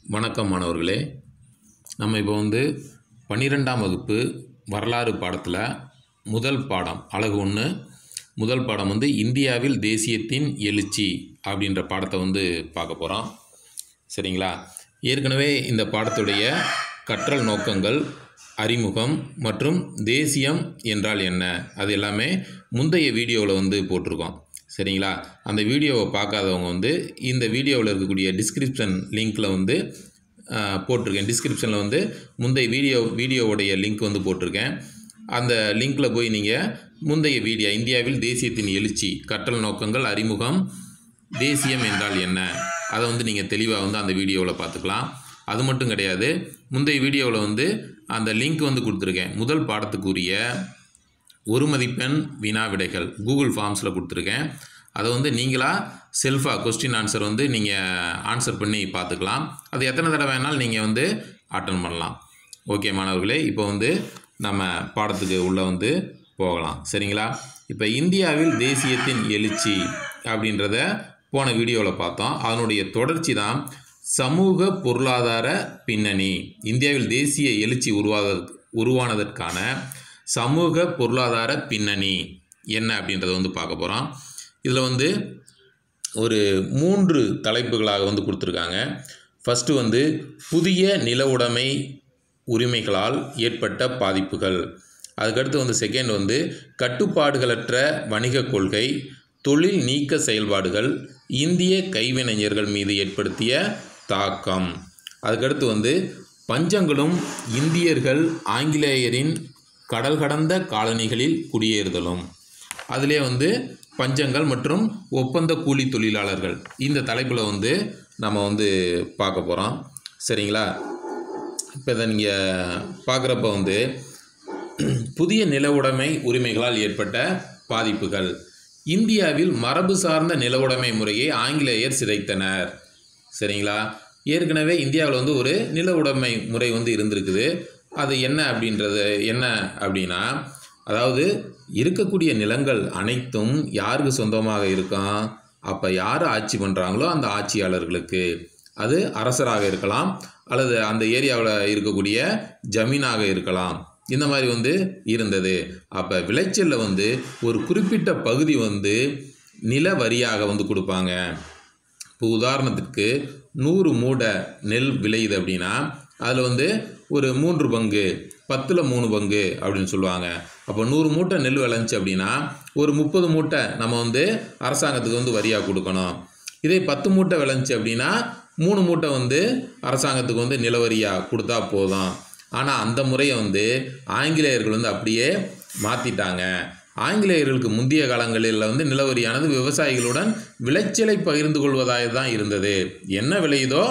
வணக்கம் மாணவர்களே நம்ம இப்போ வந்து பன்னிரெண்டாம் வகுப்பு வரலாறு பாடத்தில் முதல் பாடம் அழகு ஒன்று முதல் பாடம் வந்து இந்தியாவில் தேசியத்தின் எழுச்சி அப்படின்ற பாடத்தை வந்து பார்க்க போகிறோம் சரிங்களா ஏற்கனவே இந்த பாடத்துடைய கற்றல் நோக்கங்கள் அறிமுகம் மற்றும் தேசியம் என்றால் என்ன அது எல்லாமே முந்தைய வீடியோவில் வந்து போட்டிருக்கோம் சரிங்களா அந்த வீடியோவை பார்க்காதவங்க வந்து இந்த வீடியோவில் இருக்கக்கூடிய டிஸ்கிரிப்ஷன் லிங்க்கில் வந்து ஆஹ், போட்டிருக்கேன் டிஸ்கிரிப்ஷனில் வந்து முந்தைய வீடியோ வீடியோவுடைய லிங்க் வந்து போட்டிருக்கேன் அந்த லிங்க்கில் போய் நீங்கள் முந்தைய வீடியோ இந்தியாவில் தேசியத்தின் எழுச்சி கற்றல் நோக்கங்கள் அறிமுகம் தேசியம் என்றால் என்ன அதை வந்து நீங்கள் தெளிவாக வந்து அந்த வீடியோவில் பார்த்துக்கலாம் அது மட்டும் கிடையாது முந்தைய வீடியோவில் வந்து அந்த லிங்க் வந்து கொடுத்துருக்கேன் முதல் பாடத்துக்குரிய ஒரு மதிப்பெண் வினா விடைகள் கூகுள் ஃபார்ம்ஸில் கொடுத்துருக்கேன் அதை வந்து நீங்களாக செல்ஃபாக கொஸ்டின் ஆன்சர் வந்து நீங்கள் ஆன்சர் பண்ணி பார்த்துக்கலாம் அது எத்தனை தடவை வேணாலும் நீங்கள் வந்து அட்டன் பண்ணலாம் ஓகே மாணவர்களே இப்போ வந்து நம்ம பாடத்துக்கு உள்ளே வந்து போகலாம் சரிங்களா இப்போ இந்தியாவில் தேசியத்தின் எழுச்சி அப்படின்றத போன வீடியோவில் பார்த்தோம் அதனுடைய தொடர்ச்சி தான் சமூக பொருளாதார பின்னணி இந்தியாவில் தேசிய எழுச்சி உருவாவதற்கு உருவானதற்கான சமூக பொருளாதார பின்னணி என்ன அப்படின்றத வந்து பார்க்க போகிறோம் இதில் வந்து ஒரு மூன்று தலைப்புகளாக வந்து கொடுத்துருக்காங்க ஃபஸ்ட்டு வந்து புதிய நில உடைமை உரிமைகளால் ஏற்பட்ட பாதிப்புகள் அதுக்கடுத்து வந்து செகண்ட் வந்து கட்டுப்பாடுகளற்ற வணிக கொள்கை தொழில் நீக்க செயல்பாடுகள் இந்திய கைவினைஞர்கள் மீது ஏற்படுத்திய தாக்கம் அதுக்கடுத்து வந்து பஞ்சங்களும் இந்தியர்கள் ஆங்கிலேயரின் கடல் கடந்த காலனிகளில் குடியேறுதலும் அதிலே வந்து பஞ்சங்கள் மற்றும் ஒப்பந்த கூலி தொழிலாளர்கள் இந்த தலைப்பில் வந்து நம்ம வந்து பார்க்க போகிறோம் சரிங்களா இப்போ இதை நீங்கள் பார்க்குறப்ப வந்து புதிய நில உடைமை உரிமைகளால் ஏற்பட்ட பாதிப்புகள் இந்தியாவில் மரபு சார்ந்த நில உடைமை முறையை ஆங்கிலேயர் சிதைத்தனர் சரிங்களா ஏற்கனவே இந்தியாவில் வந்து ஒரு நில உடைமை முறை வந்து இருந்திருக்குது அது என்ன அப்படின்றது என்ன அப்படின்னா அதாவது இருக்கக்கூடிய நிலங்கள் அனைத்தும் யாருக்கு சொந்தமாக இருக்கும் அப்போ யார் ஆட்சி பண்ணுறாங்களோ அந்த ஆட்சியாளர்களுக்கு அது அரசராக இருக்கலாம் அல்லது அந்த ஏரியாவில் இருக்கக்கூடிய ஜமீனாக இருக்கலாம் இந்த மாதிரி வந்து இருந்தது அப்போ விளைச்சலில் வந்து ஒரு குறிப்பிட்ட பகுதி வந்து நில வரியாக வந்து கொடுப்பாங்க இப்போ உதாரணத்துக்கு நூறு மூடை நெல் விளையுது அப்படின்னா அதில் வந்து ஒரு மூன்று பங்கு பத்தில் மூணு பங்கு அப்படின்னு சொல்லுவாங்க அப்போ நூறு மூட்டை நெல் விளைஞ்சி அப்படின்னா ஒரு முப்பது மூட்டை நம்ம வந்து அரசாங்கத்துக்கு வந்து வரியாக கொடுக்கணும் இதே பத்து மூட்டை விளைஞ்சி அப்படின்னா மூணு மூட்டை வந்து அரசாங்கத்துக்கு வந்து நிலவரியாக கொடுத்தா போதும் ஆனால் அந்த முறையை வந்து ஆங்கிலேயர்கள் வந்து அப்படியே மாற்றிட்டாங்க ஆங்கிலேயர்களுக்கு முந்தைய காலங்களில் வந்து நிலவரியானது விவசாயிகளுடன் விளைச்சலை பகிர்ந்து கொள்வதாக தான் இருந்தது என்ன விளையுதோ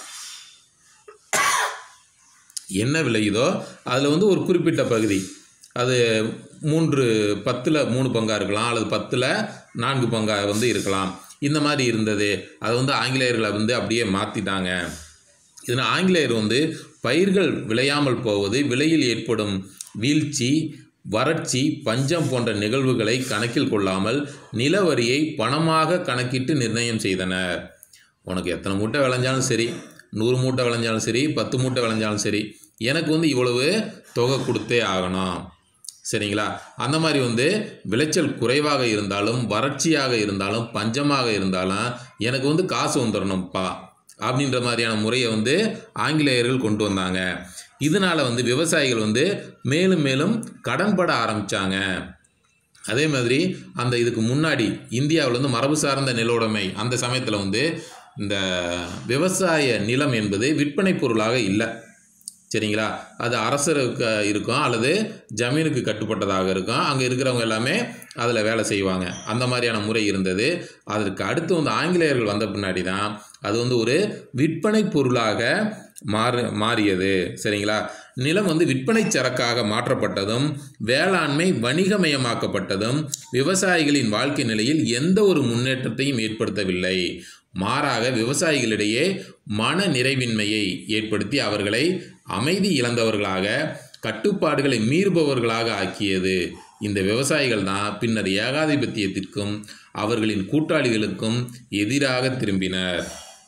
என்ன விளையுதோ அதில் வந்து ஒரு குறிப்பிட்ட பகுதி அது மூன்று பத்தில் மூணு பங்காக இருக்கலாம் அல்லது பத்தில் நான்கு பங்காக வந்து இருக்கலாம் இந்த மாதிரி இருந்தது அதை வந்து ஆங்கிலேயர்களை வந்து அப்படியே மாற்றிட்டாங்க இதனால் ஆங்கிலேயர் வந்து பயிர்கள் விளையாமல் போவது விலையில் ஏற்படும் வீழ்ச்சி வறட்சி பஞ்சம் போன்ற நிகழ்வுகளை கணக்கில் கொள்ளாமல் நிலவரியை பணமாக கணக்கிட்டு நிர்ணயம் செய்தனர் உனக்கு எத்தனை மூட்டை விளைஞ்சாலும் சரி நூறு மூட்டை விளைஞ்சாலும் சரி பத்து மூட்டை விளைஞ்சாலும் சரி எனக்கு வந்து இவ்வளவு தொகை கொடுத்தே ஆகணும் சரிங்களா அந்த மாதிரி வந்து விளைச்சல் குறைவாக இருந்தாலும் வறட்சியாக இருந்தாலும் பஞ்சமாக இருந்தாலும் எனக்கு வந்து காசு வந்துடணும்ப்பா அப்படின்ற மாதிரியான முறையை வந்து ஆங்கிலேயர்கள் கொண்டு வந்தாங்க இதனால் வந்து விவசாயிகள் வந்து மேலும் மேலும் கடன்பட ஆரம்பித்தாங்க அதே மாதிரி அந்த இதுக்கு முன்னாடி இந்தியாவில் வந்து மரபு சார்ந்த நிலவுடைமை அந்த சமயத்தில் வந்து இந்த விவசாய நிலம் என்பது விற்பனை பொருளாக இல்லை சரிங்களா அது அரசருக்கு இருக்கும் அல்லது ஜமீனுக்கு கட்டுப்பட்டதாக இருக்கும் அங்கே இருக்கிறவங்க எல்லாமே அதில் வேலை செய்வாங்க அந்த மாதிரியான முறை இருந்தது அதற்கு அடுத்து வந்து ஆங்கிலேயர்கள் வந்த பின்னாடி தான் அது வந்து ஒரு விற்பனை பொருளாக மாறு மாறியது சரிங்களா நிலம் வந்து விற்பனை சரக்காக மாற்றப்பட்டதும் வேளாண்மை வணிகமயமாக்கப்பட்டதும் விவசாயிகளின் வாழ்க்கை நிலையில் எந்த ஒரு முன்னேற்றத்தையும் ஏற்படுத்தவில்லை மாறாக விவசாயிகளிடையே மன நிறைவின்மையை ஏற்படுத்தி அவர்களை அமைதி இழந்தவர்களாக கட்டுப்பாடுகளை மீறுபவர்களாக ஆக்கியது இந்த விவசாயிகள் தான் பின்னர் ஏகாதிபத்தியத்திற்கும் அவர்களின் கூட்டாளிகளுக்கும் எதிராக திரும்பினர்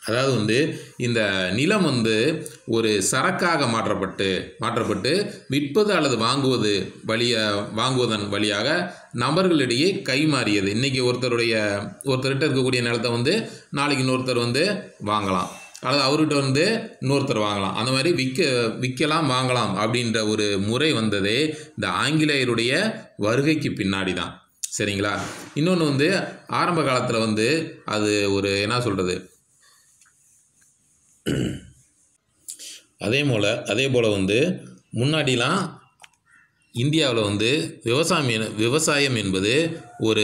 அதாவது வந்து இந்த நிலம் வந்து ஒரு சரக்காக மாற்றப்பட்டு மாற்றப்பட்டு விற்பது அல்லது வாங்குவது வழிய வாங்குவதன் வழியாக நபர்களிடையே கைமாறியது இன்றைக்கி ஒருத்தருடைய ஒருத்தர்கிட்ட இருக்கக்கூடிய நிலத்தை வந்து நாளைக்கு இன்னொருத்தர் வந்து வாங்கலாம் அல்லது அவர்கிட்ட வந்து இன்னொருத்தர் வாங்கலாம் அந்த மாதிரி விற்க விற்கலாம் வாங்கலாம் அப்படின்ற ஒரு முறை வந்ததே இந்த ஆங்கிலேயருடைய வருகைக்கு பின்னாடி தான் சரிங்களா இன்னொன்று வந்து ஆரம்ப காலத்தில் வந்து அது ஒரு என்ன சொல்கிறது அதே போல் அதே போல் வந்து முன்னாடிலாம் இந்தியாவில் வந்து விவசாயம் என- விவசாயம் என்பது ஒரு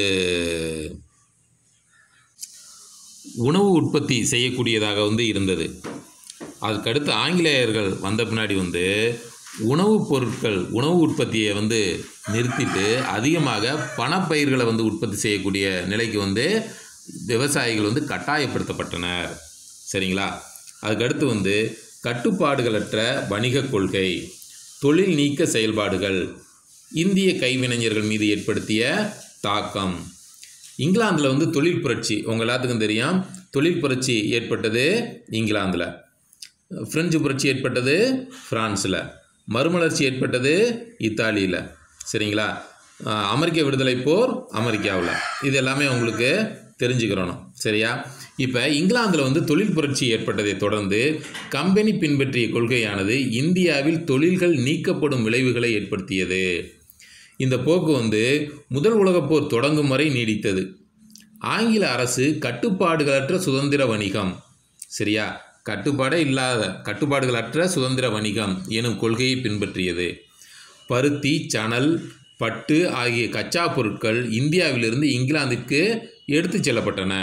உணவு உற்பத்தி செய்யக்கூடியதாக வந்து இருந்தது அதுக்கடுத்து ஆங்கிலேயர்கள் வந்த பின்னாடி வந்து உணவுப் பொருட்கள் உணவு உற்பத்தியை வந்து நிறுத்திட்டு அதிகமாக பணப்பயிர்களை வந்து உற்பத்தி செய்யக்கூடிய நிலைக்கு வந்து விவசாயிகள் வந்து கட்டாயப்படுத்தப்பட்டனர் சரிங்களா அதுக்கடுத்து வந்து கட்டுப்பாடுகளற்ற வணிகக் கொள்கை தொழில் நீக்க செயல்பாடுகள் இந்திய கைவினைஞர்கள் மீது ஏற்படுத்திய தாக்கம் இங்கிலாந்தில் வந்து தொழில் புரட்சி உங்கள் எல்லாத்துக்கும் தெரியும் தொழில் புரட்சி ஏற்பட்டது இங்கிலாந்தில் பிரெஞ்சு புரட்சி ஏற்பட்டது ஃப்ரான்ஸில் மறுமலர்ச்சி ஏற்பட்டது இத்தாலியில் சரிங்களா அஹ் அமெரிக்க விடுதலை போர் அமெரிக்காவில் இது எல்லாமே உங்களுக்கு தெரிஞ்சுக்கிறணும் சரியா இப்போ இங்கிலாந்தில் வந்து தொழில் புரட்சி ஏற்பட்டதை தொடர்ந்து கம்பெனி பின்பற்றிய கொள்கையானது இந்தியாவில் தொழில்கள் நீக்கப்படும் விளைவுகளை ஏற்படுத்தியது இந்த போக்கு வந்து முதல் உலகப் போர் தொடங்கும் வரை நீடித்தது ஆங்கில அரசு கட்டுப்பாடுகளற்ற சுதந்திர வணிகம் சரியா கட்டுப்பாடே இல்லாத கட்டுப்பாடுகளற்ற சுதந்திர வணிகம் எனும் கொள்கையை பின்பற்றியது பருத்தி சணல் பட்டு ஆகிய கச்சா பொருட்கள் இந்தியாவிலிருந்து இங்கிலாந்துக்கு எடுத்துச் செல்லப்பட்டன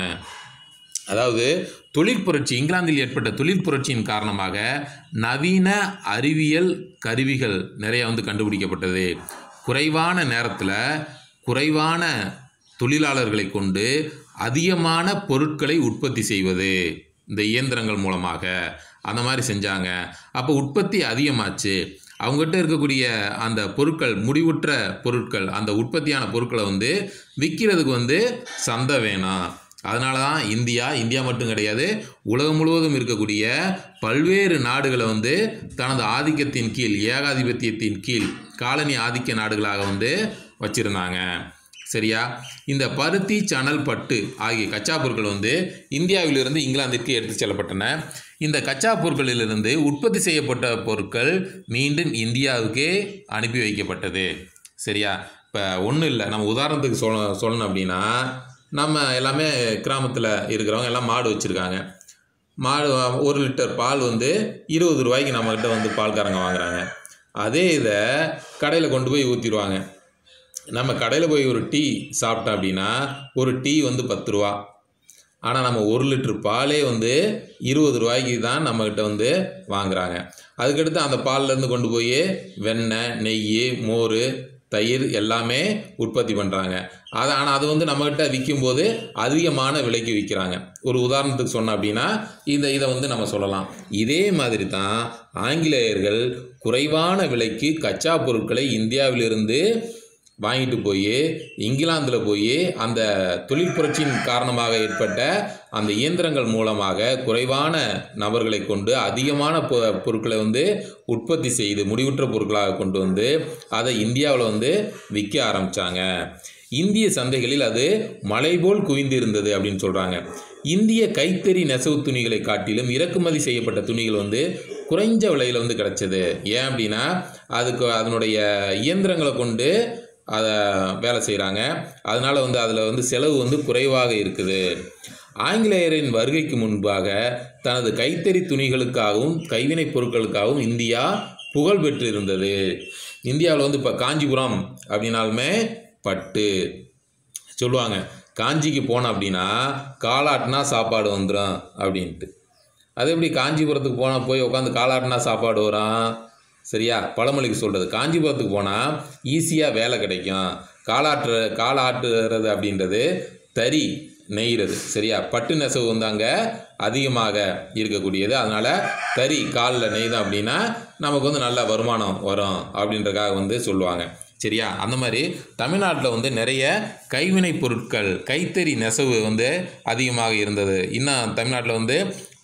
அதாவது தொழில் புரட்சி இங்கிலாந்தில் ஏற்பட்ட தொழில் புரட்சியின் காரணமாக நவீன அறிவியல் கருவிகள் நிறைய வந்து கண்டுபிடிக்கப்பட்டது குறைவான நேரத்தில் குறைவான தொழிலாளர்களை கொண்டு அதிகமான பொருட்களை உற்பத்தி செய்வது இந்த இயந்திரங்கள் மூலமாக அந்த மாதிரி செஞ்சாங்க அப்போ உற்பத்தி அதிகமாச்சு அவங்ககிட்ட இருக்கக்கூடிய அந்த பொருட்கள் முடிவுற்ற பொருட்கள் அந்த உற்பத்தியான பொருட்களை வந்து விற்கிறதுக்கு வந்து சந்தை வேணாம் அதனால தான் இந்தியா இந்தியா மட்டும் கிடையாது உலகம் முழுவதும் இருக்கக்கூடிய பல்வேறு நாடுகளை வந்து தனது ஆதிக்கத்தின் கீழ் ஏகாதிபத்தியத்தின் கீழ் காலனி ஆதிக்க நாடுகளாக வந்து வச்சுருந்தாங்க சரியா இந்த பருத்தி சணல் பட்டு ஆகிய கச்சா பொருட்கள் வந்து இந்தியாவிலிருந்து இங்கிலாந்திற்கு எடுத்துச் செல்லப்பட்டன இந்த கச்சா பொருட்களிலிருந்து உற்பத்தி செய்யப்பட்ட பொருட்கள் மீண்டும் இந்தியாவுக்கே அனுப்பி வைக்கப்பட்டது சரியா இப்போ ஒன்றும் இல்லை நம்ம உதாரணத்துக்கு சொல்ல சொல்லணும் அப்படின்னா நம்ம எல்லாமே கிராமத்தில் இருக்கிறவங்க எல்லாம் மாடு வச்சுருக்காங்க மாடு ஒரு லிட்டர் பால் வந்து இருபது ரூபாய்க்கு நம்மக்கிட்ட வந்து பால்காரங்க வாங்குறாங்க அதே இதை கடையில் கொண்டு போய் ஊற்றிடுவாங்க நம்ம கடையில் போய் ஒரு டீ சாப்பிட்டோம் அப்படின்னா ஒரு டீ வந்து பத்து ரூபா ஆனால் நம்ம ஒரு லிட்டர் பாலே வந்து இருபது ரூபாய்க்கு தான் நம்மக்கிட்ட வந்து வாங்குறாங்க அதுக்கடுத்து அந்த பால்லேருந்து கொண்டு போய் வெண்ணெய் நெய் மோர் தயிர் எல்லாமே உற்பத்தி பண்ணுறாங்க அது ஆனால் அது வந்து நம்மக்கிட்ட விற்கும்போது அதிகமான விலைக்கு விற்கிறாங்க ஒரு உதாரணத்துக்கு சொன்னோம் அப்படின்னா இந்த இதை வந்து நம்ம சொல்லலாம் இதே மாதிரி தான் ஆங்கிலேயர்கள் குறைவான விலைக்கு கச்சா பொருட்களை இந்தியாவிலிருந்து வாங்கிட்டு போய் இங்கிலாந்தில் போய் அந்த தொழில் புரட்சியின் காரணமாக ஏற்பட்ட அந்த இயந்திரங்கள் மூலமாக குறைவான நபர்களை கொண்டு அதிகமான பொ பொருட்களை வந்து உற்பத்தி செய்து முடிவுற்ற பொருட்களாக கொண்டு வந்து அதை இந்தியாவில் வந்து விற்க ஆரம்பித்தாங்க இந்திய சந்தைகளில் அது மலை போல் குவிந்திருந்தது அப்படின்னு சொல்கிறாங்க இந்திய கைத்தறி நெசவு துணிகளை காட்டிலும் இறக்குமதி செய்யப்பட்ட துணிகள் வந்து குறைஞ்ச விலையில் வந்து கிடைச்சது ஏன் அப்படின்னா அதுக்கு அதனுடைய இயந்திரங்களை கொண்டு அதை வேலை செய்கிறாங்க அதனால் வந்து அதில் வந்து செலவு வந்து குறைவாக இருக்குது ஆங்கிலேயரின் வருகைக்கு முன்பாக தனது கைத்தறி துணிகளுக்காகவும் கைவினைப் பொருட்களுக்காகவும் இந்தியா புகழ் பெற்றிருந்தது இந்தியாவில் வந்து இப்போ காஞ்சிபுரம் அப்படின்னாலுமே பட்டு சொல்லுவாங்க காஞ்சிக்கு போனோம் அப்படின்னா காலாட்டினா சாப்பாடு வந்துடும் அப்படின்ட்டு அது எப்படி காஞ்சிபுரத்துக்கு போனால் போய் உட்காந்து காலாட்டினா சாப்பாடு வரும் சரியா பழமொழிக்கு சொல்கிறது காஞ்சிபுரத்துக்கு போனால் ஈஸியாக வேலை கிடைக்கும் காலாட்டுற காலாட்டுறது அப்படின்றது தறி நெய்கிறது சரியா பட்டு நெசவு வந்து அங்கே அதிகமாக இருக்கக்கூடியது அதனால் தறி காலில் நெய்தோம் அப்படின்னா நமக்கு வந்து நல்ல வருமானம் வரும் அப்படின்றக்காக வந்து சொல்லுவாங்க சரியா அந்த மாதிரி தமிழ்நாட்டில் வந்து நிறைய கைவினைப் பொருட்கள் கைத்தறி நெசவு வந்து அதிகமாக இருந்தது இன்னும் தமிழ்நாட்டில் வந்து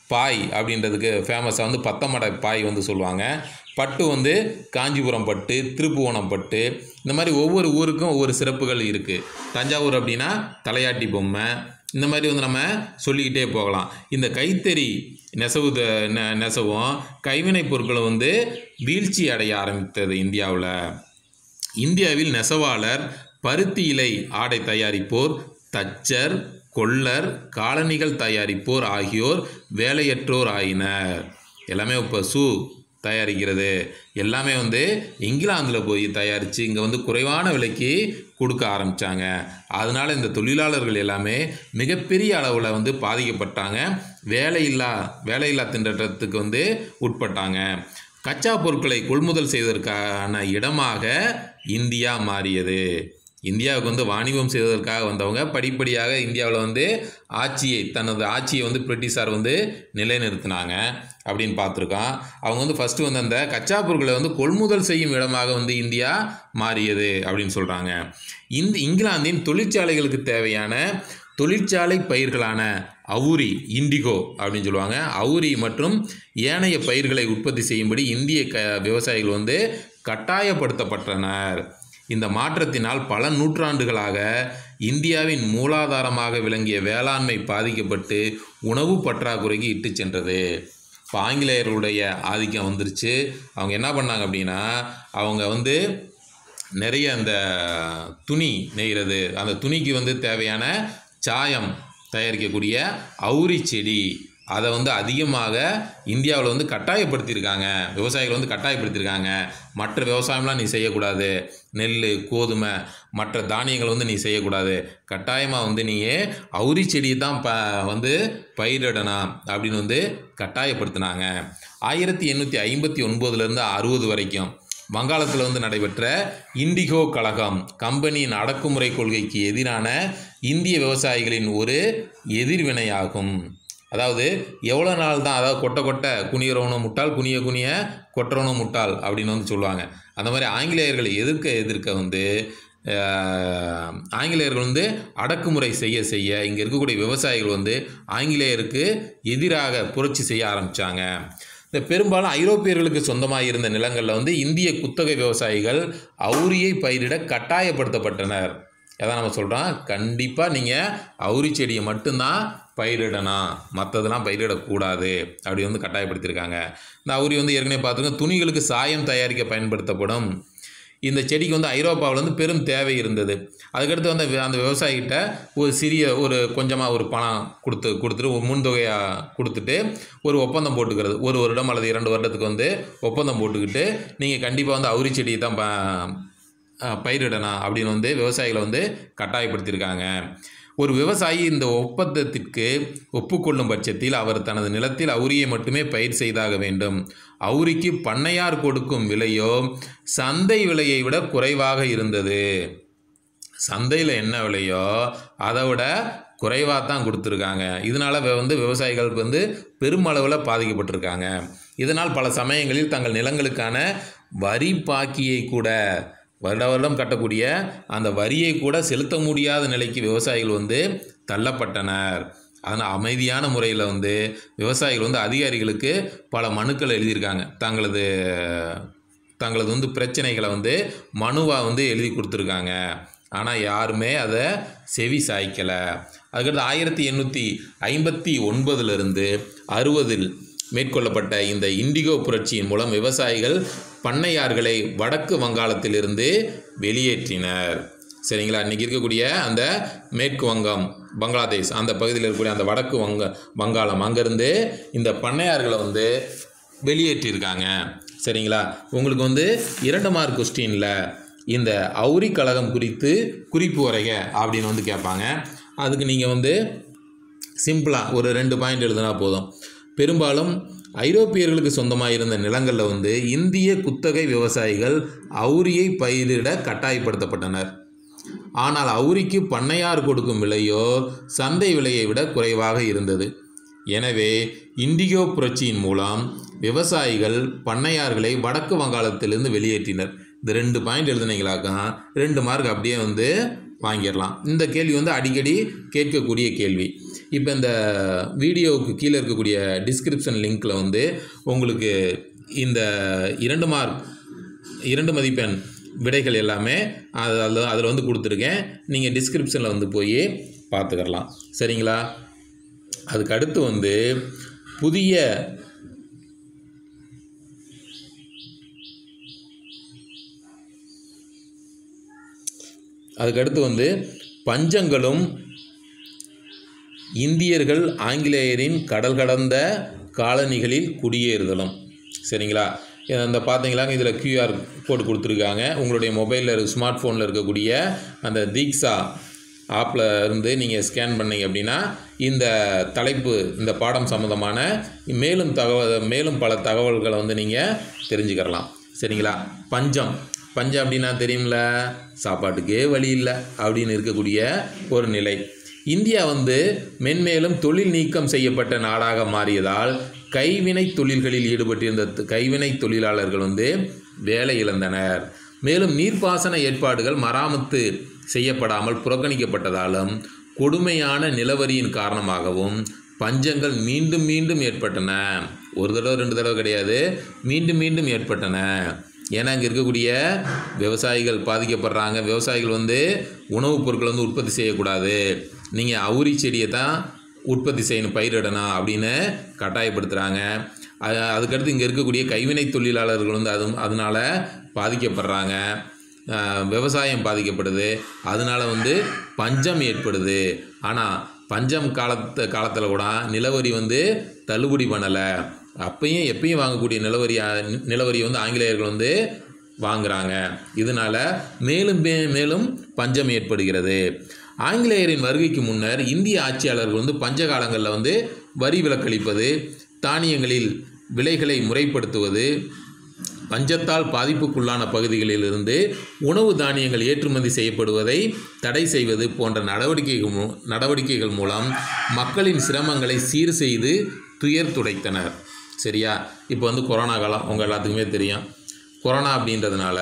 பாய் அப்படின்றதுக்கு ஃபேமஸாக வந்து பத்தமடை பாய் வந்து சொல்லுவாங்க பட்டு வந்து காஞ்சிபுரம் பட்டு திருப்புவனம் பட்டு இந்த மாதிரி ஒவ்வொரு ஊருக்கும் ஒவ்வொரு சிறப்புகள் இருக்குது தஞ்சாவூர் அப்படின்னா தலையாட்டி பொம்மை இந்த மாதிரி வந்து நம்ம சொல்லிக்கிட்டே போகலாம் இந்த கைத்தறி நெசவு த- நெ நெசவும் கைவினைப் பொருட்களும் வந்து வீழ்ச்சி அடைய ஆரம்பித்தது இந்தியாவில் இந்தியாவில் நெசவாளர் பருத்தி இலை ஆடை தயாரிப்போர் தச்சர் கொல்லர் காலணிகள் தயாரிப்போர் ஆகியோர் வேலையற்றோர் ஆயினர் எல்லாமே இப்போ ஷூ தயாரிக்கிறது எல்லாமே வந்து இங்கிலாந்தில் போய் தயாரித்து இங்கே வந்து குறைவான விலைக்கு கொடுக்க ஆரம்பித்தாங்க அதனால் இந்த தொழிலாளர்கள் எல்லாமே மிகப்பெரிய அளவில் வந்து பாதிக்கப்பட்டாங்க வேலையில்லா வேலையில்லா திண்டாட்டத்துக்கு வந்து உட்பட்டாங்க கச்சா பொருட்களை கொள்முதல் செய்வதற்கான இடமாக இந்தியா மாறியது இந்தியாவுக்கு வந்து வாணிபம் செய்வதற்காக வந்தவங்க படிப்படியாக இந்தியாவில் வந்து ஆட்சியை தனது ஆட்சியை வந்து பிரிட்டிஷார் வந்து நிலைநிறுத்தினாங்க அப்படின்னு பார்த்துருக்கோம் அவங்க வந்து ஃபஸ்ட்டு வந்து அந்த கச்சா பொருட்களை வந்து கொள்முதல் செய்யும் இடமாக வந்து இந்தியா மாறியது அப்படின்னு சொல்கிறாங்க இந்த இங்கிலாந்தின் தொழிற்சாலைகளுக்கு தேவையான தொழிற்சாலை பயிர்களான அவுரி இண்டிகோ அப்படின்னு சொல்லுவாங்க அவுரி மற்றும் ஏனைய பயிர்களை உற்பத்தி செய்யும்படி இந்திய க விவசாயிகள் வந்து கட்டாயப்படுத்தப்பட்டனர் இந்த மாற்றத்தினால் பல நூற்றாண்டுகளாக இந்தியாவின் மூலாதாரமாக விளங்கிய வேளாண்மை பாதிக்கப்பட்டு உணவு பற்றாக்குறைக்கு இட்டு சென்றது இப்போ ஆங்கிலேயர்களுடைய ஆதிக்கம் வந்துருச்சு அவங்க என்ன பண்ணாங்க அப்படின்னா அவங்க வந்து நிறைய அந்த துணி நெய்கிறது அந்த துணிக்கு வந்து தேவையான சாயம் தயாரிக்கக்கூடிய அவுரி செடி அதை வந்து அதிகமாக இந்தியாவில் வந்து கட்டாயப்படுத்தியிருக்காங்க விவசாயிகள் வந்து கட்டாயப்படுத்தியிருக்காங்க மற்ற விவசாயம்லாம் நீ செய்யக்கூடாது நெல் கோதுமை மற்ற தானியங்கள் வந்து நீ செய்யக்கூடாது கட்டாயமாக வந்து நீ அவுரி செடியை தான் ப வந்து பயிரிடணும் அப்படின்னு வந்து கட்டாயப்படுத்தினாங்க ஆயிரத்தி எண்ணூற்றி ஐம்பத்தி ஒன்பதுலேருந்து அறுபது வரைக்கும் வங்காளத்தில் வந்து நடைபெற்ற இண்டிகோ கழகம் கம்பெனியின் அடக்குமுறை கொள்கைக்கு எதிரான இந்திய விவசாயிகளின் ஒரு எதிர்வினையாகும் அதாவது எவ்வளோ நாள் தான் அதாவது கொட்டை கொட்டை குனியறவனும் முட்டாள் குனிய குனிய கொட்டுறவனும் முட்டாள் அப்படின்னு வந்து சொல்லுவாங்க அந்த மாதிரி ஆங்கிலேயர்களை எதிர்க்க எதிர்க்க வந்து அஹ், ஆங்கிலேயர்கள் வந்து அடக்குமுறை செய்ய செய்ய இங்கே இருக்கக்கூடிய விவசாயிகள் வந்து ஆங்கிலேயருக்கு எதிராக புரட்சி செய்ய ஆரம்பித்தாங்க இந்த பெரும்பாலும் ஐரோப்பியர்களுக்கு சொந்தமாக இருந்த நிலங்களில் வந்து இந்திய குத்தகை விவசாயிகள் அவுரியை பயிரிட கட்டாயப்படுத்தப்பட்டனர் அதான் நம்ம சொல்கிறோம் கண்டிப்பாக நீங்கள் அவுரி செடியை மட்டும்தான் பயிரிடணும் மற்றதெல்லாம் பயிரிடக்கூடாது அப்படி வந்து கட்டாயப்படுத்தியிருக்காங்க இந்த அவுரி வந்து ஏற்கனவே பார்த்துருக்கோம் துணிகளுக்கு சாயம் தயாரிக்க பயன்படுத்தப்படும் இந்த செடிக்கு வந்து ஐரோப்பாவில் வந்து பெரும் தேவை இருந்தது அதுக்கடுத்து வந்து வி- அந்த விவசாயிகிட்ட ஒரு சிறிய ஒரு கொஞ்சமாக ஒரு பணம் கொடுத்து கொடுத்துட்டு ஒரு முன்தொகையாக கொடுத்துட்டு ஒரு ஒப்பந்தம் போட்டுக்கிறது ஒரு வருடம் அல்லது இரண்டு வருடத்துக்கு வந்து ஒப்பந்தம் போட்டுக்கிட்டு நீங்கள் கண்டிப்பாக வந்து அவுரி செடியை தான் ப அஹ், பயிரிடணும் அப்படின்னு வந்து விவசாயிகளை வந்து கட்டாயப்படுத்தியிருக்காங்க ஒரு விவசாயி இந்த ஒப்பந்தத்திற்கு ஒப்புக்கொள்ளும் பட்சத்தில் அவர் தனது நிலத்தில் அவுரியை மட்டுமே பயிர் செய்தாக வேண்டும் அவுரிக்கு பண்ணையார் கொடுக்கும் விலையோ சந்தை விலையை விட குறைவாக இருந்தது சந்தையில் என்ன விலையோ அதை விட குறைவாக தான் கொடுத்துருக்காங்க இதனால் வந்து விவசாயிகளுக்கு வந்து பெருமளவில் பாதிக்கப்பட்டிருக்காங்க இதனால் பல சமயங்களில் தங்கள் நிலங்களுக்கான வரி பாக்கியை கூட வருட வருடம் கட்டக்கூடிய அந்த வரியை கூட செலுத்த முடியாத நிலைக்கு விவசாயிகள் வந்து தள்ளப்பட்டனர் அதனால் அமைதியான முறையில் வந்து விவசாயிகள் வந்து அதிகாரிகளுக்கு பல மனுக்கள் எழுதியிருக்காங்க தங்களது தங்களது வந்து பிரச்சனைகளை வந்து மனுவாக வந்து எழுதி கொடுத்துருக்காங்க ஆனால் யாருமே அதை செவி சாய்க்கலை அதுக்கடுத்து ஆயிரத்தி எண்ணூற்றி ஐம்பத்தி ஒன்பதுலேருந்து அறுபதில் மேற்கொள்ளப்பட்ட இந்த இண்டிகோ புரட்சியின் மூலம் விவசாயிகள் பண்ணையார்களை வடக்கு வங்காளத்திலிருந்து வெளியேற்றினர் சரிங்களா இன்றைக்கி இருக்கக்கூடிய அந்த மேற்கு வங்கம் பங்களாதேஷ் அந்த பகுதியில் இருக்கக்கூடிய அந்த வடக்கு வங்க வங்காளம் அங்கேருந்து இந்த பண்ணையார்களை வந்து வெளியேற்றியிருக்காங்க சரிங்களா உங்களுக்கு வந்து இரண்டு மார்க் கொஸ்டினில் இந்த அவுரி கழகம் குறித்து குறிப்பு வரைக அப்படின்னு வந்து கேட்பாங்க அதுக்கு நீங்கள் வந்து சிம்பிளாக ஒரு ரெண்டு பாயிண்ட் எழுதுனா போதும் பெரும்பாலும் ஐரோப்பியர்களுக்கு சொந்தமாக இருந்த நிலங்களில் வந்து இந்திய குத்தகை விவசாயிகள் அவுரியை பயிரிட கட்டாயப்படுத்தப்பட்டனர் ஆனால் அவுரிக்கு பண்ணையார் கொடுக்கும் விலையோ சந்தை விலையை விட குறைவாக இருந்தது எனவே இண்டிகோ புரட்சியின் மூலம் விவசாயிகள் பண்ணையார்களை வடக்கு வங்காளத்திலிருந்து வெளியேற்றினர் இந்த ரெண்டு பாயிண்ட் எழுதுனீங்களாக்கா ரெண்டு மார்க் அப்படியே வந்து வாங்கிடலாம் இந்த கேள்வி வந்து அடிக்கடி கேட்கக்கூடிய கேள்வி இப்போ இந்த வீடியோவுக்கு கீழே இருக்கக்கூடிய டிஸ்கிரிப்ஷன் லிங்க்கில் வந்து உங்களுக்கு இந்த இரண்டு மார்க் இரண்டு மதிப்பெண் விடைகள் எல்லாமே அது அதில் அதில் வந்து கொடுத்துருக்கேன் நீங்கள் டிஸ்கிரிப்ஷனில் வந்து போய் பார்த்துக்கலாம் சரிங்களா அதுக்கு அடுத்து வந்து புதிய அதுக்கடுத்து வந்து பஞ்சங்களும் இந்தியர்கள் ஆங்கிலேயரின் கடல் கடந்த காலனிகளில் குடியேறுதலும் சரிங்களா இந்த பார்த்தீங்களா இதில் கியூஆர் கோடு கொடுத்துருக்காங்க உங்களுடைய மொபைலில் ஸ்மார்ட் ஃபோனில் இருக்கக்கூடிய அந்த தீக்ஷா ஆப்பில் இருந்து நீங்கள் ஸ்கேன் பண்ணீங்க அப்படின்னா இந்த தலைப்பு இந்த பாடம் சம்மந்தமான மேலும் தகவல் மேலும் பல தகவல்களை வந்து நீங்கள் தெரிஞ்சுக்கிறலாம் சரிங்களா பஞ்சம் பஞ்சம் அப்படின்னா தெரியும்ல சாப்பாட்டுக்கே வழி இல்லை அப்படின்னு இருக்கக்கூடிய ஒரு நிலை இந்தியா வந்து மென்மேலும் தொழில் நீக்கம் செய்யப்பட்ட நாடாக மாறியதால் கைவினை தொழில்களில் ஈடுபட்டிருந்த த- கைவினை தொழிலாளர்கள் வந்து வேலை இழந்தனர் மேலும் நீர்ப்பாசன ஏற்பாடுகள் மராமத்து செய்யப்படாமல் புறக்கணிக்கப்பட்டதாலும் கொடுமையான நிலவரியின் காரணமாகவும் பஞ்சங்கள் மீண்டும் மீண்டும் ஏற்பட்டன ஒரு தடவை ரெண்டு தடவை கிடையாது மீண்டும் மீண்டும் ஏற்பட்டன ஏன்னா இங்கே இருக்கக்கூடிய விவசாயிகள் பாதிக்கப்படுறாங்க விவசாயிகள் வந்து உணவுப் பொருட்களை வந்து உற்பத்தி செய்யக்கூடாது நீங்கள் அவுரி செடியை தான் உற்பத்தி செய்யணும் பயிரிடணும் அப்படின்னு கட்டாயப்படுத்துகிறாங்க அது அதுக்கடுத்து இங்கே இருக்கக்கூடிய கைவினை தொழிலாளர்கள் வந்து அது அதனால் பாதிக்கப்படுறாங்க ஆஹ் விவசாயம் பாதிக்கப்படுது அதனால வந்து பஞ்சம் ஏற்படுது ஆனால் பஞ்சம் காலத்து காலத்தில் கூட நிலவரி வந்து தள்ளுபடி பண்ணலை அப்பயும் எப்பயும் வாங்கக்கூடிய நிலவரி நிலவரி வந்து ஆங்கிலேயர்கள் வந்து வாங்குறாங்க இதனால மேலும் மே- மேலும் பஞ்சம் ஏற்படுகிறது ஆங்கிலேயரின் வருகைக்கு முன்னர் இந்திய ஆட்சியாளர்கள் வந்து பஞ்ச காலங்களில் வந்து வரி விலக்களிப்பது தானியங்களில் விலைகளை முறைப்படுத்துவது பஞ்சத்தால் பாதிப்புக்குள்ளான பகுதிகளிலிருந்து உணவு தானியங்கள் ஏற்றுமதி செய்யப்படுவதை தடை செய்வது போன்ற நடவடிக்கைகள் மூ- நடவடிக்கைகள் மூலம் மக்களின் சிரமங்களை சீர் செய்து துயர் துடைத்தனர் சரியா இப்போ வந்து கொரோனா காலம் உங்கள் எல்லாத்துக்குமே தெரியும் கொரோனா அப்படின்றதுனால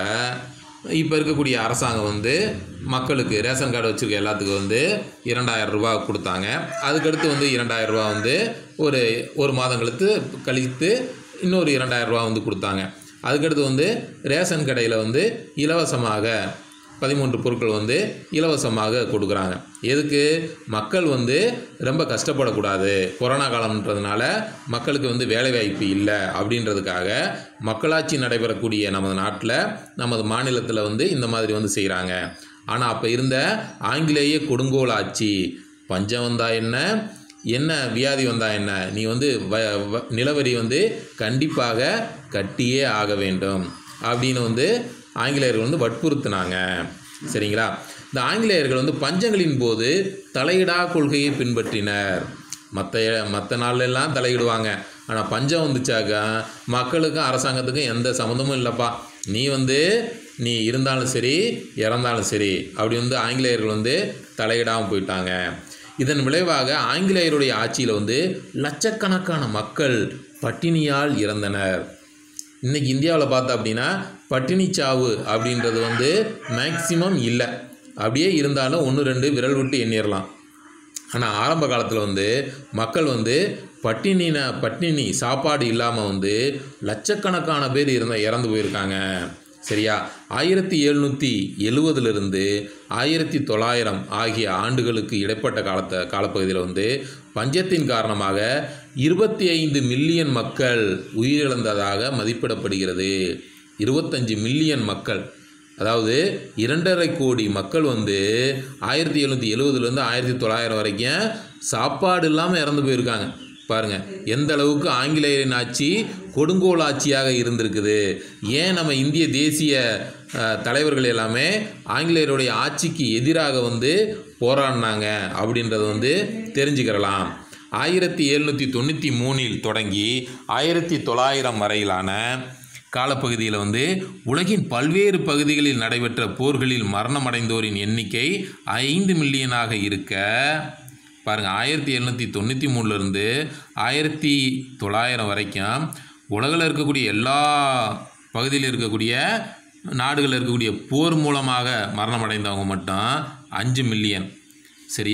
இப்போ இருக்கக்கூடிய அரசாங்கம் வந்து மக்களுக்கு ரேஷன் கார்டு வச்சுருக்க எல்லாத்துக்கும் வந்து இரண்டாயிரம் ரூபாய் கொடுத்தாங்க அதுக்கடுத்து வந்து இரண்டாயிரம் ரூபாய் வந்து ஒரு ஒரு மாதம் கழித்து கழித்து இன்னொரு இரண்டாயிரம் ரூபாய் வந்து கொடுத்தாங்க அதுக்கடுத்து வந்து ரேஷன் கடையில் வந்து இலவசமாக பதிமூன்று பொருட்கள் வந்து இலவசமாக கொடுக்குறாங்க எதுக்கு மக்கள் வந்து ரொம்ப கஷ்டப்படக்கூடாது கொரோனா காலம்ன்றதுனால மக்களுக்கு வந்து வேலைவாய்ப்பு இல்லை அப்படின்றதுக்காக மக்களாட்சி நடைபெறக்கூடிய நமது நாட்டில் நமது மாநிலத்தில் வந்து இந்த மாதிரி வந்து செய்கிறாங்க ஆனால் அப்போ இருந்த ஆங்கிலேய கொடுங்கோல் ஆட்சி பஞ்சம் வந்தா என்ன என்ன வியாதி வந்தா என்ன நீ வந்து வ வ- நிலவரி வந்து கண்டிப்பாக கட்டியே ஆக வேண்டும் அப்படின்னு வந்து ஆங்கிலேயர்கள் வந்து வற்புறுத்தினாங்க சரிங்களா இந்த ஆங்கிலேயர்கள் வந்து பஞ்சங்களின் போது தலையிடா கொள்கையை பின்பற்றினர் மற்ற மற்ற நாள்லெல்லாம் தலையிடுவாங்க ஆனால் பஞ்சம் வந்துச்சாக்கா மக்களுக்கும் அரசாங்கத்துக்கும் எந்த சம்மந்தமும் இல்லைப்பா நீ வந்து நீ இருந்தாலும் சரி இறந்தாலும் சரி அப்படி வந்து ஆங்கிலேயர்கள் வந்து தலையிடாமல் போயிட்டாங்க இதன் விளைவாக ஆங்கிலேயருடைய ஆட்சியில் வந்து லட்சக்கணக்கான மக்கள் பட்டினியால் இறந்தனர் இன்னைக்கு இந்தியாவில் பார்த்தா அப்படின்னா பட்டினி சாவு அப்படின்றது வந்து மேக்சிமம் இல்லை அப்படியே இருந்தாலும் ஒன்று ரெண்டு விரல் விட்டு எண்ணிடலாம் ஆனால் ஆரம்ப காலத்தில் வந்து மக்கள் வந்து பட்டினின பட்டினி சாப்பாடு இல்லாமல் வந்து லட்சக்கணக்கான பேர் இருந்த இறந்து போயிருக்காங்க சரியா ஆயிரத்தி எழுநூற்றி எழுவதுலேருந்து ஆயிரத்தி தொள்ளாயிரம் ஆகிய ஆண்டுகளுக்கு இடைப்பட்ட காலத்தை காலப்பகுதியில் வந்து பஞ்சத்தின் காரணமாக இருபத்தி ஐந்து மில்லியன் மக்கள் உயிரிழந்ததாக மதிப்பிடப்படுகிறது இருபத்தஞ்சு மில்லியன் மக்கள் அதாவது இரண்டரை கோடி மக்கள் வந்து ஆயிரத்தி எழுநூற்றி எழுவதுலேருந்து ஆயிரத்தி தொள்ளாயிரம் வரைக்கும் சாப்பாடு இல்லாமல் இறந்து போயிருக்காங்க பாருங்க எந்த அளவுக்கு ஆங்கிலேயரின் ஆட்சி கொடுங்கோல் ஆட்சியாக இருந்திருக்குது ஏன் நம்ம இந்திய தேசிய அஹ், தலைவர்கள் எல்லாமே ஆங்கிலேயருடைய ஆட்சிக்கு எதிராக வந்து போராடினாங்க அப்படின்றத வந்து தெரிஞ்சுக்கிறலாம் ஆயிரத்தி எழுநூற்றி தொண்ணூற்றி மூணில் தொடங்கி ஆயிரத்தி தொள்ளாயிரம் வரையிலான காலப்பகுதியில் வந்து உலகின் பல்வேறு பகுதிகளில் நடைபெற்ற போர்களில் மரணமடைந்தோரின் எண்ணிக்கை ஐந்து மில்லியனாக இருக்க பாருங்கள் ஆயிரத்தி எழுநூற்றி தொண்ணூற்றி மூணுலேருந்து ஆயிரத்தி தொள்ளாயிரம் வரைக்கும் உலகில் இருக்கக்கூடிய எல்லா பகுதியில் இருக்கக்கூடிய நாடுகளில் இருக்கக்கூடிய போர் மூலமாக மரணமடைந்தவங்க மட்டும் அஞ்சு மில்லியன் சரியா